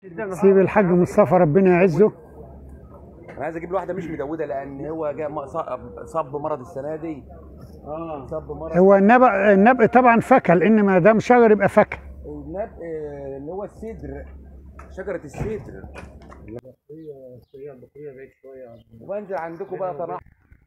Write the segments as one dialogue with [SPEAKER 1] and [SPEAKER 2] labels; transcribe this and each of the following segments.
[SPEAKER 1] سيب الحاج مصطفى ربنا يعزه
[SPEAKER 2] انا عايز اجيب له واحده مش مدوده لان هو جاء م- صاب صاب بمرض السنه دي اه صاب بمرض
[SPEAKER 1] هو النبق النبق طبعا فاكهه لان ما دام شجر يبقى فاكهه
[SPEAKER 2] النبق آه، اللي هو السدر شجره السدر وبنزل عندكم بقى طبعا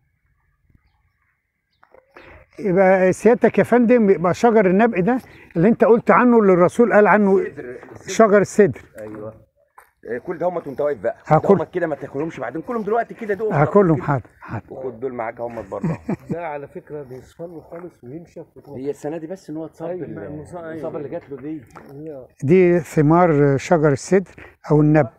[SPEAKER 1] يبقى سيادتك يا فندم يبقى شجر النبق ده اللي انت قلت عنه اللي الرسول قال عنه شجر السدر
[SPEAKER 2] ايوه آه، كل ده هم وانت واقف بقى
[SPEAKER 1] هاكل.
[SPEAKER 2] هم كده ما تاكلهمش بعدين كلهم دلوقتي كده دوق
[SPEAKER 1] هاكلهم حاضر حاضر
[SPEAKER 2] وخد دول معاك هم برضه
[SPEAKER 3] ده على فكره بيصفر خالص وينشف وتروح
[SPEAKER 2] هي السنه دي بس ان هو اتصاب
[SPEAKER 3] أيوة،
[SPEAKER 2] بال-
[SPEAKER 3] المصا- أيوة.
[SPEAKER 2] الاصابه اللي جات له دي
[SPEAKER 3] هي
[SPEAKER 1] دي ثمار شجر السدر او النبق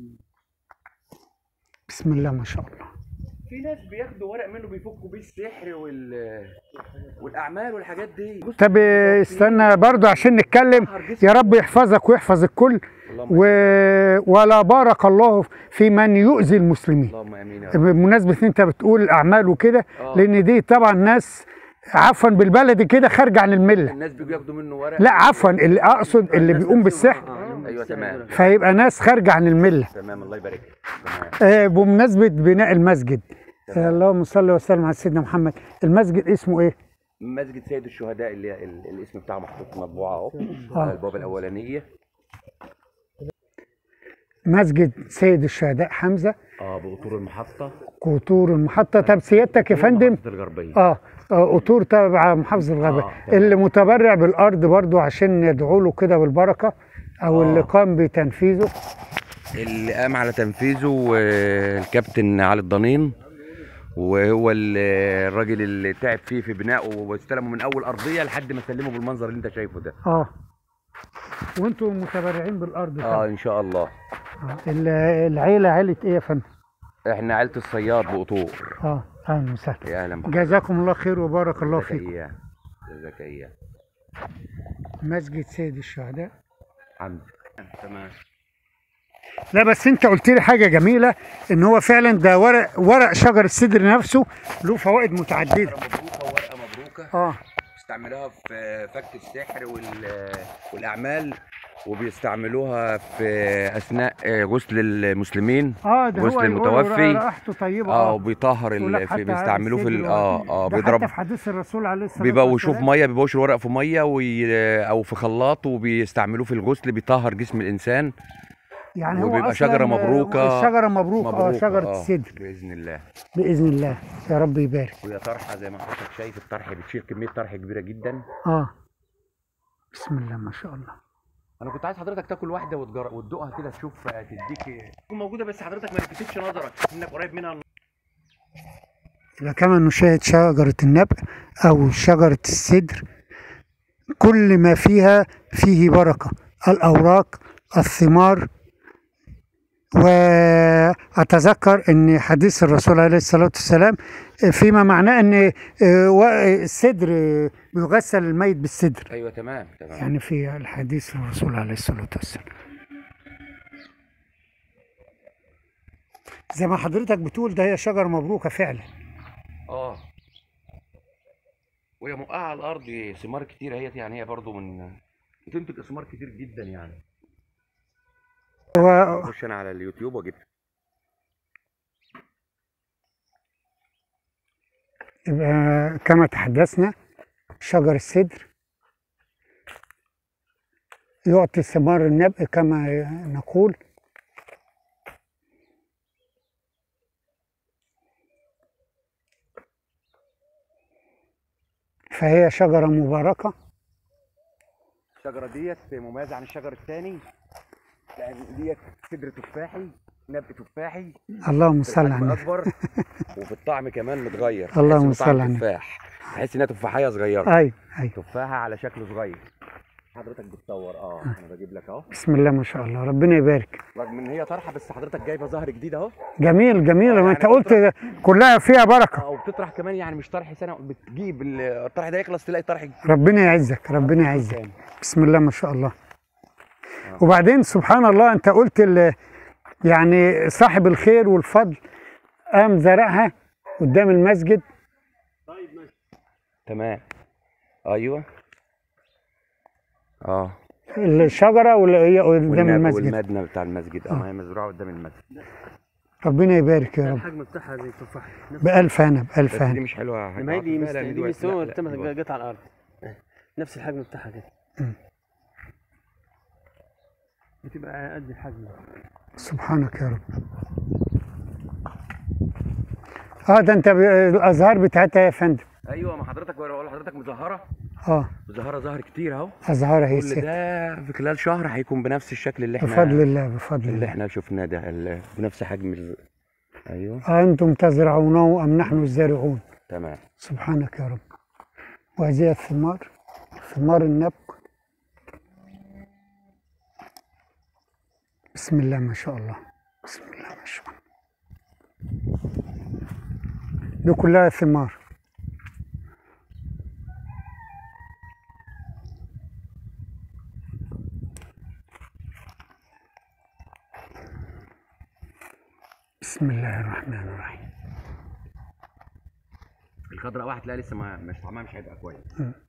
[SPEAKER 1] بسم الله ما شاء الله
[SPEAKER 2] في ناس بياخدوا ورق منه بيفكوا بيه السحر وال والاعمال والحاجات دي بص
[SPEAKER 1] طب استنى برضو عشان نتكلم يا رب يحفظك ويحفظ الكل و... ولا بارك الله في من يؤذي المسلمين
[SPEAKER 2] اللهم امين يا رب
[SPEAKER 1] بمناسبة إن انت بتقول اعمال وكده
[SPEAKER 2] آه.
[SPEAKER 1] لان دي طبعا ناس عفوا بالبلدي كده خارجه عن المله
[SPEAKER 2] الناس بيجوا ياخدوا منه ورق
[SPEAKER 1] لا عفوا اللي اقصد اللي بيقوم بالسحر
[SPEAKER 2] ايوه تمام
[SPEAKER 1] فيبقى ناس خارجه عن المله
[SPEAKER 2] تمام الله يبارك لك تمام
[SPEAKER 1] آه بمناسبه بناء المسجد آه اللهم صل وسلم على سيدنا محمد المسجد اسمه ايه
[SPEAKER 2] مسجد سيد الشهداء اللي ال- الاسم بتاعه محطوط في مطبوعه اهو
[SPEAKER 1] آه.
[SPEAKER 2] على البوابه الاولانيه
[SPEAKER 1] مسجد سيد الشهداء حمزه
[SPEAKER 2] اه بقطور المحطه
[SPEAKER 1] قطور المحطه طب سيادتك يا فندم
[SPEAKER 2] المحطة الغربيه
[SPEAKER 1] اه آه، قطور تبع محافظه الغربيه
[SPEAKER 2] آه، تمام.
[SPEAKER 1] اللي متبرع بالارض برضو عشان يدعوا له كده بالبركه او
[SPEAKER 2] آه.
[SPEAKER 1] اللي قام بتنفيذه
[SPEAKER 2] اللي قام على تنفيذه آه، الكابتن علي الضنين وهو ال- الراجل اللي تعب فيه في بنائه واستلمه من اول ارضيه لحد ما سلمه بالمنظر اللي انت شايفه ده
[SPEAKER 1] اه وانتوا متبرعين بالارض
[SPEAKER 2] اه
[SPEAKER 1] طبعا
[SPEAKER 2] ان شاء الله
[SPEAKER 1] آه. ال- العيله عيله ايه يا فندم
[SPEAKER 2] احنا عيله الصياد بقطور
[SPEAKER 1] اه اهلا وسهلا
[SPEAKER 2] يا اهلا بك
[SPEAKER 1] جزاكم الله خير وبارك الله
[SPEAKER 2] جزاك
[SPEAKER 1] فيكم
[SPEAKER 2] اياه جزاك اياه
[SPEAKER 1] مسجد سيد الشهداء
[SPEAKER 2] حمد تمام
[SPEAKER 1] لا بس انت قلت لي حاجه جميله ان هو فعلا ده ورق ورق شجر السدر نفسه له فوائد متعدده
[SPEAKER 2] مبروكه ورقه مبروكه
[SPEAKER 1] اه
[SPEAKER 2] بيستعملوها في فك السحر وال- والاعمال وبيستعملوها في اثناء غسل المسلمين
[SPEAKER 1] اه ده
[SPEAKER 2] غسل
[SPEAKER 1] هو
[SPEAKER 2] المتوفي.
[SPEAKER 1] راحته طيبه
[SPEAKER 2] اه وبيطهر
[SPEAKER 1] يقول لك
[SPEAKER 2] ال-
[SPEAKER 1] حتى
[SPEAKER 2] في
[SPEAKER 1] على
[SPEAKER 2] بيستعملوه في ال-
[SPEAKER 1] الصدر
[SPEAKER 2] اه اه
[SPEAKER 1] ده
[SPEAKER 2] بيضرب
[SPEAKER 1] حتى في حديث الرسول عليه الصلاه
[SPEAKER 2] بيبوشوه في
[SPEAKER 1] والسلام
[SPEAKER 2] ميه بيبوشوا الورق في ميه وي... او في خلاط وبيستعملوه في الغسل بيطهر جسم الانسان
[SPEAKER 1] يعني هو
[SPEAKER 2] وبيبقى
[SPEAKER 1] أصلاً
[SPEAKER 2] شجرة مبروكة.
[SPEAKER 1] الشجره مبروك اه
[SPEAKER 2] مبروك
[SPEAKER 1] شجره السدر
[SPEAKER 2] باذن الله
[SPEAKER 1] باذن الله يا رب يبارك
[SPEAKER 2] وهي طرحه زي ما حضرتك شايف الطرح بتشيل كميه طرح كبيره جدا
[SPEAKER 1] اه بسم الله ما شاء الله
[SPEAKER 2] انا كنت عايز حضرتك تاكل واحده وتجر... وتدوقها كده تشوف تديك تكون موجوده بس حضرتك ما لفتتش نظرك انك قريب منها
[SPEAKER 1] يبقى كما نشاهد شجرة النبق أو شجرة السدر كل ما فيها فيه بركة الأوراق الثمار وأتذكر أن حديث الرسول عليه الصلاة والسلام فيما معناه أن السدر بيغسل الميت بالسدر
[SPEAKER 2] ايوه تمام تمام
[SPEAKER 1] يعني في الحديث الرسول عليه الصلاة والسلام زي ما حضرتك بتقول ده هي شجرة مبروكة فعلا
[SPEAKER 2] اه وهي موقعه على الارض ثمار كتير اهيت يعني هي برضو من بتنتج ثمار كتير جدا يعني
[SPEAKER 1] هو
[SPEAKER 2] اخش انا على اليوتيوب واجيبها
[SPEAKER 1] يبقى كما تحدثنا شجر السدر يعطي ثمار النبق كما نقول فهي شجرة مباركة
[SPEAKER 2] الشجره ديت مميزه عن الشجر الثاني لان ديت سدر تفاحي نبق تفاحي
[SPEAKER 1] اللهم
[SPEAKER 2] في
[SPEAKER 1] صل على
[SPEAKER 2] الحجم
[SPEAKER 1] النبي
[SPEAKER 2] اكبر وفي الطعم كمان متغير
[SPEAKER 1] اللهم
[SPEAKER 2] تحس إنه طعم
[SPEAKER 1] صل على النبي.
[SPEAKER 2] تفاح تحس انها تفاحيه صغيره
[SPEAKER 1] أيوه أيوه
[SPEAKER 2] تفاحه على شكل صغير حضرتك بتصور اه انا بجيب لك اهو
[SPEAKER 1] بسم الله ما شاء الله ربنا يبارك
[SPEAKER 2] رغم ان هي طرحه بس حضرتك جايبه زهر جديد اهو
[SPEAKER 1] جميل جميل ما
[SPEAKER 2] يعني
[SPEAKER 1] انت قلت
[SPEAKER 2] بتطرح-
[SPEAKER 1] كلها فيها بركة
[SPEAKER 2] او بتطرح كمان يعني مش طرح سنه بتجيب ال- الطرح ده يخلص تلاقي طرح جديد
[SPEAKER 1] ربنا يعزك ربنا يعزك
[SPEAKER 2] تاني.
[SPEAKER 1] بسم الله ما شاء الله وبعدين سبحان الله انت قلت ال- يعني صاحب الخير والفضل قام زرعها قدام المسجد
[SPEAKER 2] تمام ايوه اه
[SPEAKER 1] الشجره ولا هي قدام
[SPEAKER 2] والنب-
[SPEAKER 1] المسجد
[SPEAKER 2] والمدنه بتاع المسجد اه ما هي مزروعه قدام المسجد
[SPEAKER 1] ربنا يبارك يا رب
[SPEAKER 3] الحجم بتاعها زي التفاح نفس-
[SPEAKER 1] بألف هنا
[SPEAKER 2] بس
[SPEAKER 1] بألف
[SPEAKER 2] دي
[SPEAKER 1] هنا
[SPEAKER 2] مش حلوه يا حاج
[SPEAKER 3] ما هي دي
[SPEAKER 2] عاطف.
[SPEAKER 3] مست...
[SPEAKER 2] لا، لا،
[SPEAKER 3] دي
[SPEAKER 2] دي
[SPEAKER 3] مستوى
[SPEAKER 2] لا، لا،
[SPEAKER 3] قدامها
[SPEAKER 2] دي
[SPEAKER 3] جت على الارض آه. نفس الحجم بتاعها كده بتبقى قد الحجم
[SPEAKER 1] سبحانك يا رب اه ده انت ب- الازهار بتاعتها يا فندم
[SPEAKER 2] ايوه ما حضرتك بقول لحضرتك مزهره
[SPEAKER 1] اه
[SPEAKER 2] مزهره زهر كتير اهو
[SPEAKER 1] ازهار هي
[SPEAKER 2] كل
[SPEAKER 1] ست
[SPEAKER 2] ده في خلال شهر هيكون بنفس الشكل اللي احنا
[SPEAKER 1] بفضل الله بفضل
[SPEAKER 2] اللي
[SPEAKER 1] الله
[SPEAKER 2] احنا شفناه ده ال- بنفس حجم ال- ايوه
[SPEAKER 1] آه انتم تزرعونه ام نحن الزارعون
[SPEAKER 2] تمام
[SPEAKER 1] سبحانك يا رب وهذه الثمار ثمار النبق بسم الله ما شاء الله بسم الله ما شاء الله دي كلها ثمار بسم الله الرحمن الرحيم
[SPEAKER 2] الخضراء واحد تلاقي لسه ما مش طعمها مش هيبقى كويس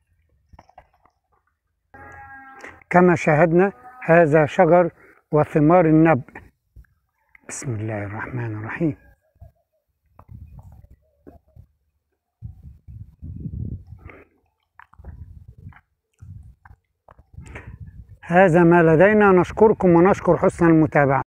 [SPEAKER 1] كما شاهدنا هذا شجر وثمار النبأ بسم الله الرحمن الرحيم هذا ما لدينا نشكركم ونشكر حسن المتابعة